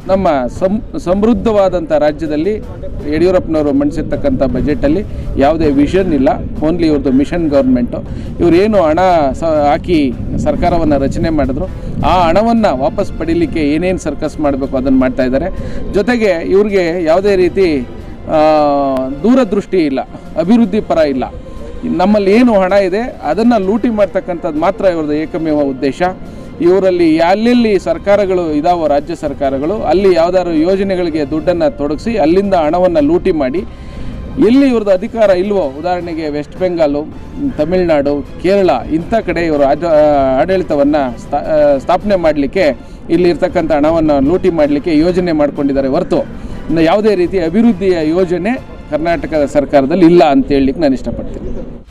ನಮ್ಮ ಸಮ್ ಸಮೃದ್ಧವಾದಂಥ ರಾಜ್ಯದಲ್ಲಿ ಯಡಿಯೂರಪ್ಪನವರು ಮಂಡಿಸಿರ್ತಕ್ಕಂಥ ಬಜೆಟಲ್ಲಿ ಯಾವುದೇ ವಿಷನ್ ಇಲ್ಲ ಓನ್ಲಿ ಇವ್ರದ್ದು ಮಿಷನ್ ಗೌರ್ಮೆಂಟು ಇವರೇನು ಹಣ ಸ ಹಾಕಿ ಸರ್ಕಾರವನ್ನು ರಚನೆ ಮಾಡಿದ್ರು ಆ ಹಣವನ್ನು ವಾಪಸ್ ಪಡೀಲಿಕ್ಕೆ ಏನೇನು ಸರ್ಕಸ್ ಮಾಡಬೇಕು ಅದನ್ನು ಮಾಡ್ತಾ ಇದ್ದಾರೆ ಜೊತೆಗೆ ಇವ್ರಿಗೆ ಯಾವುದೇ ರೀತಿ ಆ, ದೂರದೃಷ್ಟಿ ಇಲ್ಲ ಅಭಿವೃದ್ಧಿ ಪರ ಇಲ್ಲ ನಮ್ಮಲ್ಲಿ ಏನು ಹಣ ಇದೆ ಅದನ್ನು ಲೂಟಿ ಮಾಡ್ತಕ್ಕಂಥದ್ದು ಮಾತ್ರ ಇವ್ರದ್ದು ಏಕಮೇವ ಉದ್ದೇಶ ಇವರಲ್ಲಿ ಎಲ್ಲೆಲ್ಲಿ ಸರ್ಕಾರಗಳು ಇದಾವೋ ರಾಜ್ಯ ಸರ್ಕಾರಗಳು ಅಲ್ಲಿ ಯಾವ್ದಾದ್ರು ಯೋಜನೆಗಳಿಗೆ ದುಡ್ಡನ್ನು ತೊಡಗಿಸಿ ಅಲ್ಲಿಂದ ಹಣವನ್ನು ಲೂಟಿ ಮಾಡಿ ಎಲ್ಲಿ ಇವ್ರದ್ದು ಅಧಿಕಾರ ಇಲ್ವೋ ಉದಾಹರಣೆಗೆ ವೆಸ್ಟ್ ಬೆಂಗಾಲು ತಮಿಳುನಾಡು ಕೇರಳ ಇಂಥ ಕಡೆ ಇವರು ಆಡ ಆಡಳಿತವನ್ನು ಸ್ಥಾ ಆ, ಸ್ಥಾಪನೆ ಮಾಡಲಿಕ್ಕೆ ಇಲ್ಲಿ ಇರ್ತಕ್ಕಂಥ ಹಣವನ್ನು ಲೂಟಿ ಮಾಡಲಿಕ್ಕೆ ಯೋಜನೆ ಮಾಡ್ಕೊಂಡಿದ್ದಾರೆ ಹೊರತು ಇನ್ನು ಯಾವುದೇ ರೀತಿಯ ಅಭಿವೃದ್ಧಿಯ ಯೋಜನೆ ಕರ್ನಾಟಕ ಸರ್ಕಾರದಲ್ಲಿ ಇಲ್ಲ ಅಂತ ಹೇಳಲಿಕ್ಕೆ ನಾನು ಇಷ್ಟಪಡ್ತೀನಿ